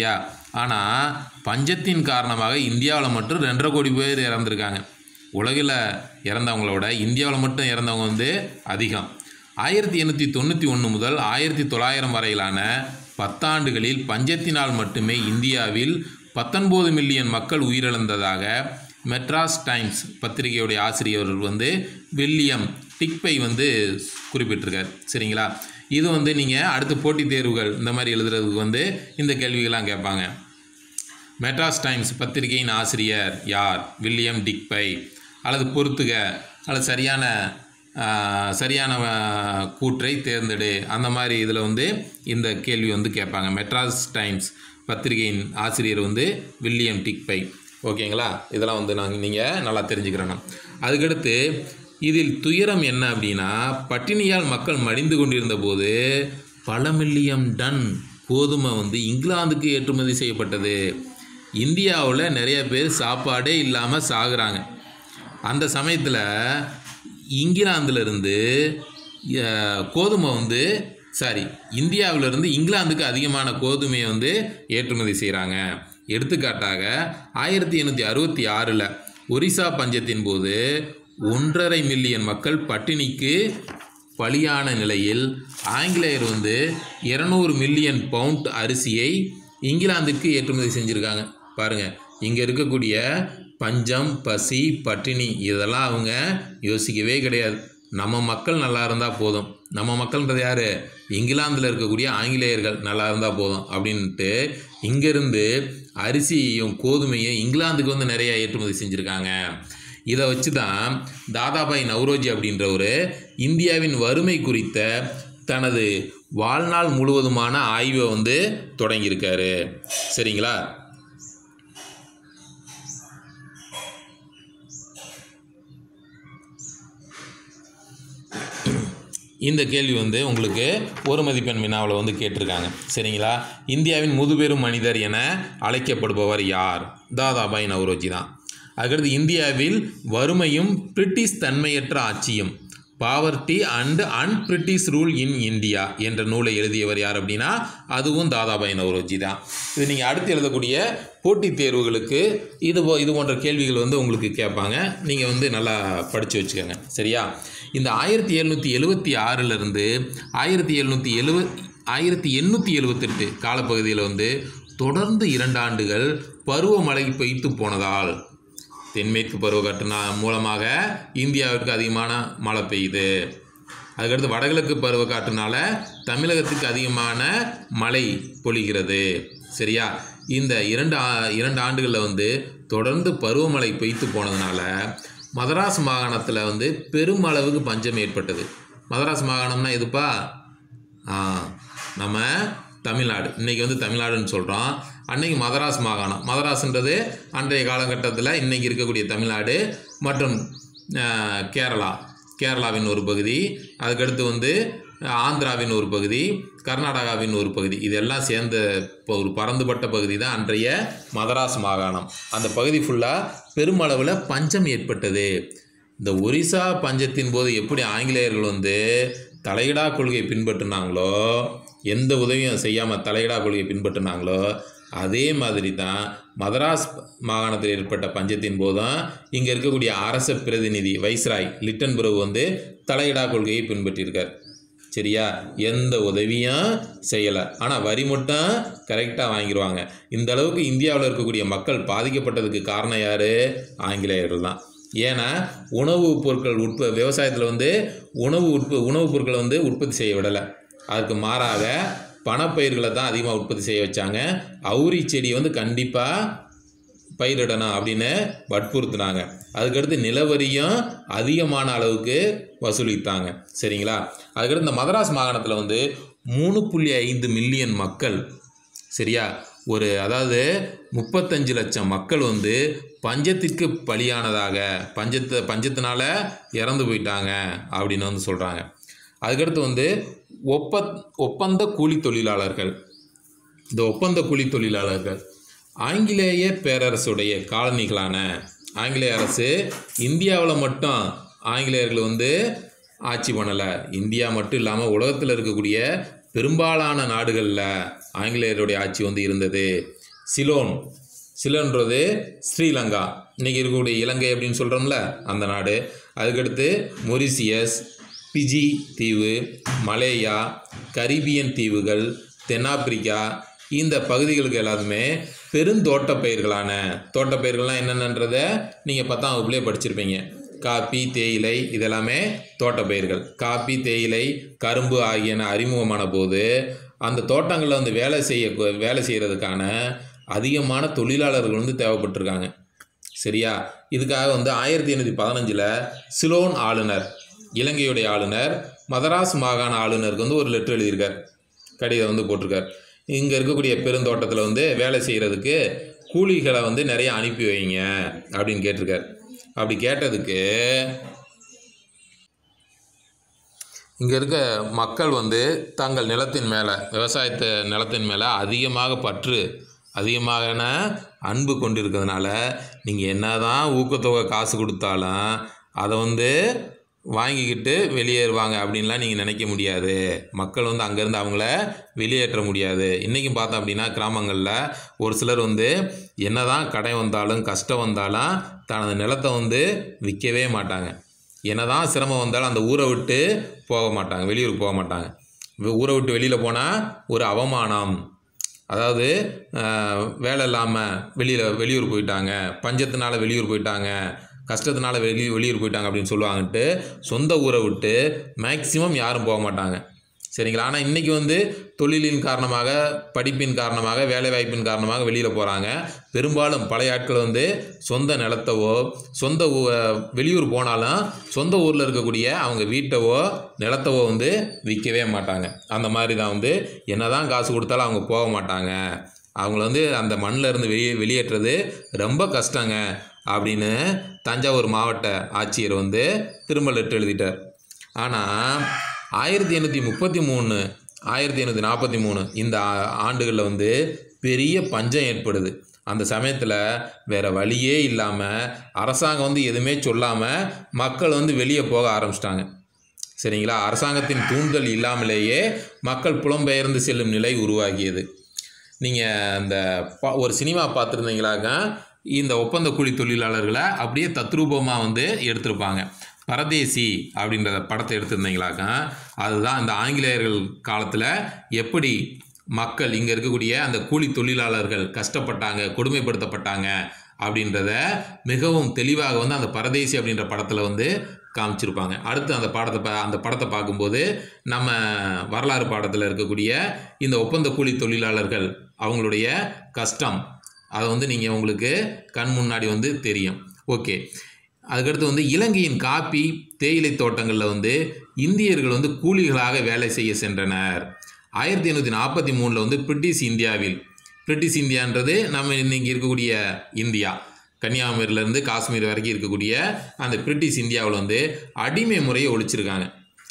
ஆனால் பஞ்சத்தின் காரணமாக இந்தியாவில் மட்டும் ரெண்டரை கோடி பேர் இறந்துருக்காங்க உலகில் இறந்தவங்களோட இந்தியாவில் மட்டும் இறந்தவங்க வந்து அதிகம் ஆயிரத்தி எண்ணூற்றி தொண்ணூற்றி ஒன்று முதல் ஆயிரத்தி தொள்ளாயிரம் வரையிலான பத்தாண்டுகளில் பஞ்சத்தினால் மட்டுமே இந்தியாவில் பத்தொன்பது மில்லியன் மக்கள் உயிரிழந்ததாக மெட்ராஸ் டைம்ஸ் பத்திரிகையுடைய ஆசிரியர் வந்து வில்லியம் டிக்பை வந்து குறிப்பிட்டிருக்கார் சரிங்களா இது வந்து நீங்கள் அடுத்த போட்டித் தேர்வுகள் இந்த மாதிரி எழுதுறதுக்கு வந்து இந்த கேள்விகள்லாம் கேட்பாங்க மெட்ராஸ் டைம்ஸ் பத்திரிகையின் ஆசிரியர் யார் வில்லியம் டிக்பை அல்லது பொறுத்துக அல்லது சரியான ஆஹ், சரியான ஆஹ், கூற்றை தேர்ந்தெடு அந்த மாதிரி இதில் வந்து இந்த கேள்வி வந்து கேட்பாங்க மெட்ராஸ் டைம்ஸ் பத்திரிகையின் ஆசிரியர் வந்து வில்லியம் டிக்பை ஓகேங்களா இதெல்லாம் வந்து நாங்கள் நீங்கள் நல்லா தெரிஞ்சுக்கிறணும் அதுக்கடுத்து இதில் துயரம் என்ன அப்படின்னா பட்டினியால் மக்கள் மடிந்து கொண்டிருந்த போது பல மில்லியம் டன் கோதுமை வந்து இங்கிலாந்துக்கு ஏற்றுமதி செய்யப்பட்டது இந்தியாவில் நிறைய பேர் சாப்பாடே இல்லாமல் சாகுறாங்க அந்த சமயத்தில் இங்கிலாந்துலேருந்து கோதுமை வந்து சாரி இந்தியாவிலிருந்து இங்கிலாந்துக்கு அதிகமான கோதுமையை வந்து ஏற்றுமதி செய்கிறாங்க எடுத்துக்காட்டாக ஆயிரத்தி எண்ணூற்றி அறுபத்தி ஆறில் ஒரிசா பஞ்சத்தின் போது ஒன்றரை மில்லியன் மக்கள் பட்டினிக்கு பலியான நிலையில் ஆங்கிலேயர் வந்து இரநூறு மில்லியன் பவுண்ட் அரிசியை இங்கிலாந்துக்கு ஏற்றுமதி செஞ்சுருக்காங்க பாருங்கள் இங்கே இருக்கக்கூடிய பஞ்சம் பசி பட்டினி இதெல்லாம் அவங்க யோசிக்கவே கிடையாது நம்ம மக்கள் நல்லா இருந்தால் போதும் நம்ம மக்கள்ன்றது யார் இங்கிலாந்தில் இருக்கக்கூடிய ஆங்கிலேயர்கள் நல்லா இருந்தால் போதும் அப்படின்ட்டு இங்கேருந்து அரிசியையும் கோதுமையும் இங்கிலாந்துக்கு வந்து நிறைய ஏற்றுமதி செஞ்சுருக்காங்க இதை வச்சு தான் தாதாபாய் நவ்ரோஜி அப்படின்றவர் இந்தியாவின் வறுமை குறித்த தனது வாழ்நாள் முழுவதுமான ஆய்வை வந்து தொடங்கியிருக்காரு சரிங்களா இந்த கேள்வி வந்து உங்களுக்கு ஒரு மதிப்பெண் வினாவில் வந்து கேட்டிருக்காங்க சரிங்களா இந்தியாவின் முதுபெரும் மனிதர் என அழைக்கப்படுபவர் யார் தாதாபாய் நவ்ரோஜி தான் அதுக்கடுத்து இந்தியாவில் வறுமையும் பிரிட்டிஷ் தன்மையற்ற ஆட்சியும் poverty and un British rule in India என்ற நூலை எழுதியவர் யார் அப்படின்னா அதுவும் தாதாபாய் நவ்ரோஜி தான் இது நீங்கள் அடுத்து எழுதக்கூடிய போட்டித் தேர்வுகளுக்கு இது போ இது போன்ற கேள்விகள் வந்து உங்களுக்கு கேட்பாங்க நீங்கள் வந்து நல்லா படித்து வச்சுக்கோங்க சரியா இந்த ஆயிரத்தி எழுநூற்றி எழுபத்தி ஆறிலிருந்து ஆயிரத்தி எழுநூற்றி எழுவ ஆயிரத்தி எண்ணூற்றி எழுபத்தெட்டு காலப்பகுதியில் வந்து தொடர்ந்து இரண்டு ஆண்டுகள் பருவமழை பெய்த்து போனதால் தென்மேற்கு பருவக்காற்று நா- மூலமாக இந்தியாவிற்கு அதிகமான மழை பெய்யுது அதுக்கடுத்து வடகிழக்கு பருவக்காற்றுனால தமிழகத்துக்கு அதிகமான மழை பொழிகிறது சரியா இந்த இரண்டு ஆ- இரண்டு ஆண்டுகளில் வந்து தொடர்ந்து பருவமழை பெய்த்து போனதுனால மதராஸ் மாகாணத்தில் வந்து பெருமளவுக்கு பஞ்சம் ஏற்பட்டது மதராஸ் மாகாணம்னா எதுப்பா ஆ நம்ம தமிழ்நாடு இன்றைக்கி வந்து தமிழ்நாடுன்னு சொல்கிறோம் அன்னைக்கு மதராஸ் மாகாணம் மதராஸ்ன்றது அன்றைய காலகட்டத்தில் இன்றைக்கி இருக்கக்கூடிய தமிழ்நாடு மற்றும் ஆ, கேரளா கேரளாவின் ஒரு பகுதி அதுக்கடுத்து வந்து ஆந்திராவின் ஒரு பகுதி கர்நாடகாவின் ஒரு பகுதி இதெல்லாம் சேர்ந்த இப்போ ஒரு பரந்துபட்ட பகுதி தான் அன்றைய மதராஸ் மாகாணம் அந்த பகுதி ஃபுல்லாக பெருமளவில் பஞ்சம் ஏற்பட்டது இந்த ஒரிசா பஞ்சத்தின் போது எப்படி ஆங்கிலேயர்கள் வந்து தலையிடா கொள்கையை பின்பற்றினாங்களோ எந்த உதவியும் செய்யாமல் தலையிடா கொள்கையை பின்பற்றினாங்களோ அதே மாதிரி தான் மதராஸ் மாகாணத்தில் ஏற்பட்ட பஞ்சத்தின் போதும் இங்கே இருக்கக்கூடிய அரச பிரதிநிதி வைஸ்ராய் லிட்டன் பிரபு வந்து தலையிடா கொள்கையை பின்பற்றியிருக்கார் சரியா எந்த உதவியும் செய்யலை ஆனால் வரி மட்டும் கரெக்டாக வாங்கிடுவாங்க இந்த அளவுக்கு இந்தியாவில் இருக்கக்கூடிய மக்கள் பாதிக்கப்பட்டதுக்கு காரணம் யார் ஆங்கிலேயர்கள் தான் ஏன்னா உணவுப் பொருட்கள் உற்ப விவசாயத்தில் வந்து உணவு உற்ப உணவுப் பொருட்களை வந்து உற்பத்தி செய்ய விடலை அதுக்கு மாறாக பணப்பயிர்களை தான் அதிகமாக உற்பத்தி செய்ய வச்சாங்க அவுரி செடி வந்து கண்டிப்பாக பயிரிடணும் அப்படின்னு வற்புறுத்தினாங்க அதுக்கடுத்து நிலவரியும் அதிகமான அளவுக்கு வசூலித்தாங்க சரிங்களா அதுக்கடுத்து இந்த மதராஸ் மாகாணத்தில் வந்து மூணு புள்ளி ஐந்து மில்லியன் மக்கள் சரியா ஒரு அதாவது முப்பத்தஞ்சு லட்சம் மக்கள் வந்து பஞ்சத்திற்கு பலியானதாக பஞ்சத்தை பஞ்சத்தினால இறந்து போயிட்டாங்க அப்படின்னு வந்து சொல்கிறாங்க அதுக்கடுத்து வந்து ஒப்ப ஒப்பந்த கூலி தொழிலாளர்கள் இந்த ஒப்பந்த கூலி தொழிலாளர்கள் ஆங்கிலேய பேரரசுடைய காலனிகளான ஆங்கிலேய அரசு இந்தியாவில் மட்டும் ஆங்கிலேயர்கள் வந்து ஆட்சி பண்ணலை இந்தியா மட்டும் இல்லாமல் உலகத்தில் இருக்கக்கூடிய பெரும்பாலான நாடுகளில் ஆங்கிலேயருடைய ஆட்சி வந்து இருந்தது சிலோன் சிலோன்றது ஸ்ரீலங்கா இன்றைக்கி இருக்கக்கூடிய இலங்கை அப்படின்னு சொல்கிறோம்ல அந்த நாடு அதுக்கடுத்து மொரிசியஸ் பிஜி தீவு மலேயா கரீபியன் தீவுகள் தென்னாப்பிரிக்கா இந்த பகுதிகளுக்கு எல்லாத்துமே பெருந்தோட்டப் பயிர்களான தோட்டப் பயிர்கள்லாம் என்னென்னன்றதை நீங்கள் பத்தாம் வகுப்புலேயே படிச்சிருப்பீங்க காப்பி தேயிலை இதெல்லாமே தோட்டப் பயிர்கள் காப்பி தேயிலை கரும்பு ஆகியன அறிமுகமான போது அந்த தோட்டங்களில் வந்து வேலை செய்ய வேலை செய்கிறதுக்கான அதிகமான தொழிலாளர்கள் வந்து தேவைப்பட்டிருக்காங்க சரியா இதுக்காக வந்து ஆயிரத்தி எண்ணூற்றி பதினஞ்சில் சிலோன் ஆளுநர் இலங்கையுடைய ஆளுநர் மதராஸ் மாகாண ஆளுநருக்கு வந்து ஒரு லெட்டர் எழுதியிருக்கார் கடிதம் வந்து போட்டிருக்கார் இங்கே இருக்கக்கூடிய பெருந்தோட்டத்தில் வந்து வேலை செய்கிறதுக்கு கூலிகளை வந்து நிறைய அனுப்பி வைங்க அப்படின்னு கேட்டிருக்கார் அப்படி கேட்டதுக்கு இங்கே இருக்க மக்கள் வந்து தங்கள் நிலத்தின் மேலே விவசாயத்தை நிலத்தின் மேலே அதிகமாக பற்று அதிகமான அன்பு கொண்டிருக்கிறதுனால நீங்கள் என்ன தான் ஊக்கத்தொகை காசு கொடுத்தாலும் அதை வந்து வாங்கிக்கிட்டு வெளியேறுவாங்க அப்படின்லாம் நீங்கள் நினைக்க முடியாது மக்கள் வந்து அங்கேருந்து அவங்கள வெளியேற்ற முடியாது இன்றைக்கும் பார்த்தோம் அப்படின்னா கிராமங்களில் ஒரு சிலர் வந்து என்ன தான் கடை வந்தாலும் கஷ்டம் வந்தாலும் தனது நிலத்தை வந்து விற்கவே மாட்டாங்க என்னதான் சிரமம் வந்தாலும் அந்த ஊரை விட்டு போக மாட்டாங்க வெளியூருக்கு போக மாட்டாங்க வி- ஊரை விட்டு வெளியில் போனால் ஒரு அவமானம் அதாவது ஆஹ், வேலை இல்லாமல் வெளியில் வெளியூர் போயிட்டாங்க பஞ்சத்தினால வெளியூர் போயிட்டாங்க கஷ்டத்தினால வெளி வெளியூர் போயிட்டாங்க அப்படின்னு சொல்லுவாங்கன்ட்டு சொந்த ஊரை விட்டு மேக்சிமம் யாரும் போக மாட்டாங்க சரிங்களா ஆனால் இன்றைக்கி வந்து தொழிலின் காரணமாக படிப்பின் காரணமாக வேலைவாய்ப்பின் காரணமாக வெளியில் போகிறாங்க பெரும்பாலும் பழைய ஆட்கள் வந்து சொந்த நிலத்தவோ சொந்த ஊ வெளியூர் போனாலும் சொந்த ஊரில் இருக்கக்கூடிய அவங்க வீட்டவோ நிலத்தவோ வந்து விற்கவே மாட்டாங்க அந்த மாதிரி தான் வந்து என்னதான் காசு கொடுத்தாலும் அவங்க போக மாட்டாங்க அவங்கள வந்து அந்த மண்ணில் இருந்து வெளியே வெளியேற்றுறது ரொம்ப கஷ்டங்க அப்படின்னு தஞ்சாவூர் மாவட்ட ஆட்சியர் வந்து திரும்ப லெட்டர் எழுதிட்டார் ஆனால் ஆயிரத்தி எண்ணூற்றி முப்பத்தி மூணு ஆயிரத்தி எண்ணூற்றி நாற்பத்தி மூணு இந்த ஆ- ஆண்டுகளில் வந்து பெரிய பஞ்சம் ஏற்படுது அந்த சமயத்தில் வேறு வழியே இல்லாமல் அரசாங்கம் வந்து எதுவுமே சொல்லாமல் மக்கள் வந்து வெளியே போக ஆரம்பிச்சிட்டாங்க சரிங்களா அரசாங்கத்தின் தூண்டுதல் இல்லாமலேயே மக்கள் புலம்பெயர்ந்து செல்லும் நிலை உருவாகியது நீங்கள் அந்த பா ஒரு சினிமா பார்த்துருந்தீங்களாக்க இந்த ஒப்பந்த கூலி தொழிலாளர்களை அப்படியே தத்ரூபமாக வந்து எடுத்திருப்பாங்க பரதேசி அப்படின்ற படத்தை எடுத்திருந்தீங்களாக்க அதுதான் இந்த ஆங்கிலேயர்கள் காலத்தில் எப்படி மக்கள் இங்கே இருக்கக்கூடிய அந்த கூலி தொழிலாளர்கள் கஷ்டப்பட்டாங்க கொடுமைப்படுத்தப்பட்டாங்க அப்படின்றத மிகவும் தெளிவாக வந்து அந்த பரதேசி அப்படின்ற படத்தில் வந்து காமிச்சிருப்பாங்க அடுத்து அந்த பாடத்தை பா அந்த படத்தை பார்க்கும்போது நம்ம வரலாறு பாடத்தில் இருக்கக்கூடிய இந்த ஒப்பந்த கூலி தொழிலாளர்கள் அவங்களுடைய கஷ்டம் அதை வந்து நீங்கள் உங்களுக்கு கண் முன்னாடி வந்து தெரியும் ஓகே அதுக்கடுத்து வந்து இலங்கையின் காப்பி தேயிலை தோட்டங்களில் வந்து இந்தியர்கள் வந்து கூலிகளாக வேலை செய்ய சென்றனர் ஆயிரத்தி எண்ணூற்றி நாற்பத்தி மூணில் வந்து பிரிட்டிஷ் இந்தியாவில் பிரிட்டிஷ் இந்தியான்றது நம்ம இன்னைக்கு இருக்கக்கூடிய இந்தியா கன்னியாகுமரியிலேருந்து காஷ்மீர் வரைக்கும் இருக்கக்கூடிய அந்த பிரிட்டிஷ் இந்தியாவில் வந்து அடிமை முறையை ஒழிச்சிருக்காங்க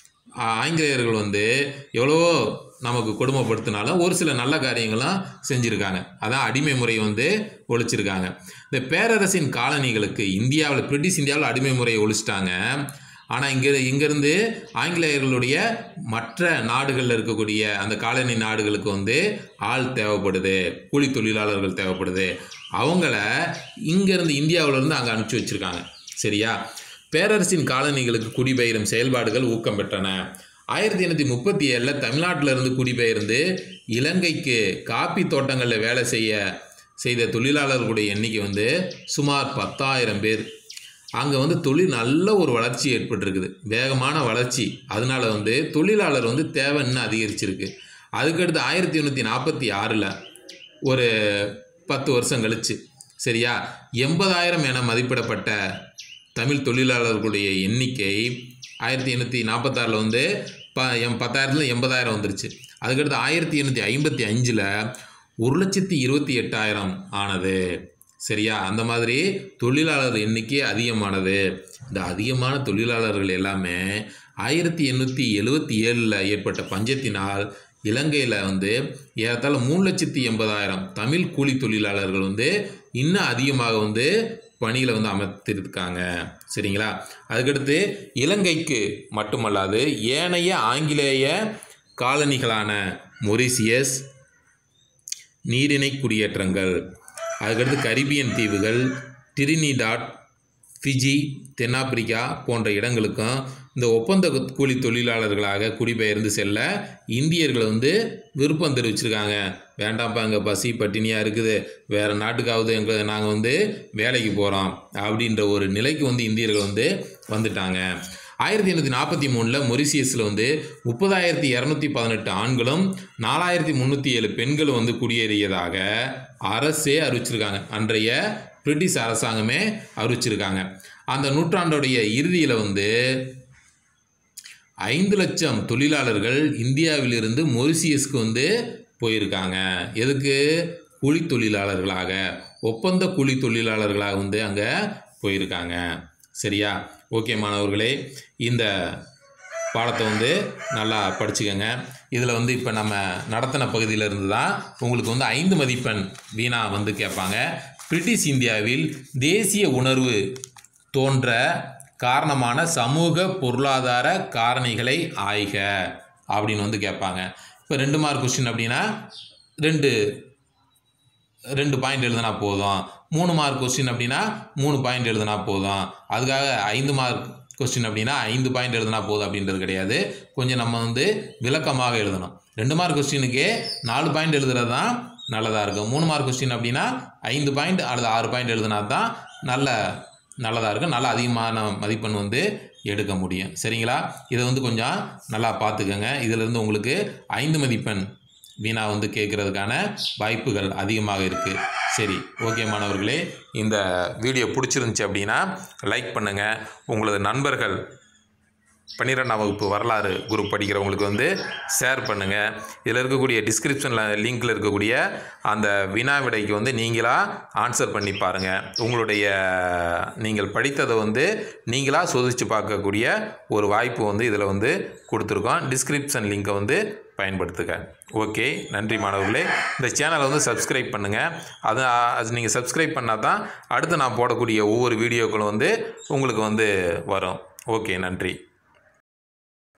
ஆ- ஆங்கிலேயர்கள் வந்து எவ்வளவோ நமக்கு கொடுமைப்படுத்தினாலும் ஒரு சில நல்ல காரியங்களும் செஞ்சுருக்காங்க அதான் அடிமை முறையை வந்து ஒழிச்சிருக்காங்க இந்த பேரரசின் காலனிகளுக்கு இந்தியாவில் பிரிட்டிஷ் இந்தியாவில் அடிமை முறையை ஒழிச்சிட்டாங்க ஆனால் இங்கே இங்கேருந்து ஆங்கிலேயர்களுடைய மற்ற நாடுகளில் இருக்கக்கூடிய அந்த காலனி நாடுகளுக்கு வந்து ஆள் தேவைப்படுது கூலி தொழிலாளர்கள் தேவைப்படுது அவங்கள இங்கேருந்து இந்தியாவிலேருந்து அங்கே அனுப்பிச்சி வச்சுருக்காங்க சரியா பேரரசின் காலனிகளுக்கு குடிபெயரும் செயல்பாடுகள் ஊக்கம் பெற்றன ஆயிரத்தி எண்ணூற்றி முப்பத்தி ஏழில் தமிழ்நாட்டிலிருந்து குடிபெயர்ந்து இலங்கைக்கு காப்பி தோட்டங்களில் வேலை செய்ய செய்த தொழிலாளர்களுடைய எண்ணிக்கை வந்து சுமார் பத்தாயிரம் பேர் அங்கே வந்து தொழில் நல்ல ஒரு வளர்ச்சி ஏற்பட்டிருக்குது வேகமான வளர்ச்சி அதனால வந்து தொழிலாளர் வந்து தேவை இன்னும் அதிகரிச்சிருக்கு அதுக்கடுத்து ஆயிரத்தி எண்ணூற்றி நாற்பத்தி ஆறில் ஒரு பத்து வருஷம் கழிச்சு சரியா எண்பதாயிரம் என மதிப்பிடப்பட்ட தமிழ் தொழிலாளர்களுடைய எண்ணிக்கை ஆயிரத்தி எண்ணூற்றி நாற்பத்தாறில் வந்து ப எம் பத்தாயிரத்தில் எண்பதாயிரம் வந்துருச்சு அதுக்கடுத்து ஆயிரத்தி எண்ணூற்றி ஐம்பத்தி அஞ்சில் ஒரு லட்சத்தி இருபத்தி எட்டாயிரம் ஆனது சரியா அந்த மாதிரி தொழிலாளர் எண்ணிக்கை அதிகமானது இந்த அதிகமான தொழிலாளர்கள் எல்லாமே ஆயிரத்தி எண்ணூற்றி எழுவத்தி ஏழில் ஏற்பட்ட பஞ்சத்தினால் இலங்கையில் வந்து ஏறத்தாழ மூணு லட்சத்தி எண்பதாயிரம் தமிழ் கூலி தொழிலாளர்கள் வந்து இன்னும் அதிகமாக வந்து பணியில் வந்து அமர்த்திருக்காங்க சரிங்களா அதுக்கடுத்து இலங்கைக்கு மட்டுமல்லாது ஏனைய ஆங்கிலேய காலனிகளான மொரிசியஸ் நீரிணை குடியேற்றங்கள் அதுக்கடுத்து கரிபியன் தீவுகள் டிரினிடாட் ஃபிஜி தென்னாப்பிரிக்கா போன்ற இடங்களுக்கும் இந்த ஒப்பந்த கூலி தொழிலாளர்களாக குடிபெயர்ந்து செல்ல இந்தியர்கள் வந்து விருப்பம் தெரிவிச்சிருக்காங்க வேண்டாம்ப்பா எங்கள் பசி பட்டினியாக இருக்குது வேறு நாட்டுக்காவது எங்கள் நாங்கள் வந்து வேலைக்கு போகிறோம் அப்படின்ற ஒரு நிலைக்கு வந்து இந்தியர்கள் வந்து வந்துட்டாங்க ஆயிரத்தி எண்ணூற்றி நாற்பத்தி மூணில் மொரிசியஸில் வந்து முப்பதாயிரத்தி இரநூத்தி பதினெட்டு ஆண்களும் நாலாயிரத்தி முந்நூற்றி ஏழு பெண்களும் வந்து குடியேறியதாக அரசே அறிவிச்சிருக்காங்க அன்றைய பிரிட்டிஷ் அரசாங்கமே அறிவிச்சிருக்காங்க அந்த நூற்றாண்டுடைய இறுதியில் வந்து ஐந்து லட்சம் தொழிலாளர்கள் இந்தியாவிலிருந்து மொரிசியஸ்க்கு வந்து போயிருக்காங்க எதுக்கு கூலி தொழிலாளர்களாக ஒப்பந்த கூலி தொழிலாளர்களாக வந்து அங்கே போயிருக்காங்க சரியா ஓகே மாணவர்களே இந்த பாடத்தை வந்து நல்லா படிச்சுக்கோங்க இதில் வந்து இப்போ நம்ம நடத்தின பகுதியில் இருந்து தான் உங்களுக்கு வந்து ஐந்து மதிப்பெண் வீணா வந்து கேட்பாங்க பிரிட்டிஷ் இந்தியாவில் தேசிய உணர்வு தோன்ற காரணமான சமூக பொருளாதார காரணிகளை ஆய்க அப்படின்னு வந்து கேட்பாங்க இப்போ ரெண்டு மார்க் கொஸ்டின் அப்படின்னா ரெண்டு ரெண்டு பாயிண்ட் எழுதினா போதும் மூணு மார்க் கொஸ்டின் அப்படின்னா மூணு பாயிண்ட் எழுதினா போதும் அதுக்காக ஐந்து மார்க் கொஸ்டின் அப்படின்னா ஐந்து பாயிண்ட் எழுதினா போதும் அப்படின்றது கிடையாது கொஞ்சம் நம்ம வந்து விளக்கமாக எழுதணும் ரெண்டு மார்க் கொஸ்டினுக்கே நாலு பாயிண்ட் எழுதுறது தான் நல்லதாக இருக்கும் மூணு மார்க் கொஸ்டின் அப்படின்னா ஐந்து பாயிண்ட் அல்லது ஆறு பாயிண்ட் எழுதினா தான் நல்ல நல்லதாக இருக்கும் நல்ல அதிகமான மதிப்பெண் வந்து எடுக்க முடியும் சரிங்களா இதை வந்து கொஞ்சம் நல்லா பார்த்துக்கோங்க இதிலிருந்து உங்களுக்கு ஐந்து மதிப்பெண் வீணா வந்து கேட்குறதுக்கான வாய்ப்புகள் அதிகமாக இருக்குது சரி ஓகே மாணவர்களே இந்த வீடியோ பிடிச்சிருந்துச்சி அப்படின்னா லைக் பண்ணுங்கள் உங்களது நண்பர்கள் பன்னிரெண்டாம் வகுப்பு வரலாறு குரூப் படிக்கிறவங்களுக்கு வந்து ஷேர் பண்ணுங்கள் இதில் இருக்கக்கூடிய டிஸ்கிரிப்ஷனில் லிங்க்கில் இருக்கக்கூடிய அந்த வினா விடைக்கு வந்து நீங்களாக ஆன்சர் பண்ணி பாருங்கள் உங்களுடைய நீங்கள் படித்ததை வந்து நீங்களாக சோதித்து பார்க்கக்கூடிய ஒரு வாய்ப்பு வந்து இதில் வந்து கொடுத்துருக்கோம் டிஸ்கிரிப்ஷன் லிங்கை வந்து பயன்படுத்துக ஓகே நன்றி மாணவர்களே இந்த சேனலை வந்து சப்ஸ்கிரைப் பண்ணுங்கள் அது அது நீங்கள் சப்ஸ்கிரைப் பண்ணால் தான் அடுத்து நான் போடக்கூடிய ஒவ்வொரு வீடியோக்களும் வந்து உங்களுக்கு வந்து வரும் ஓகே நன்றி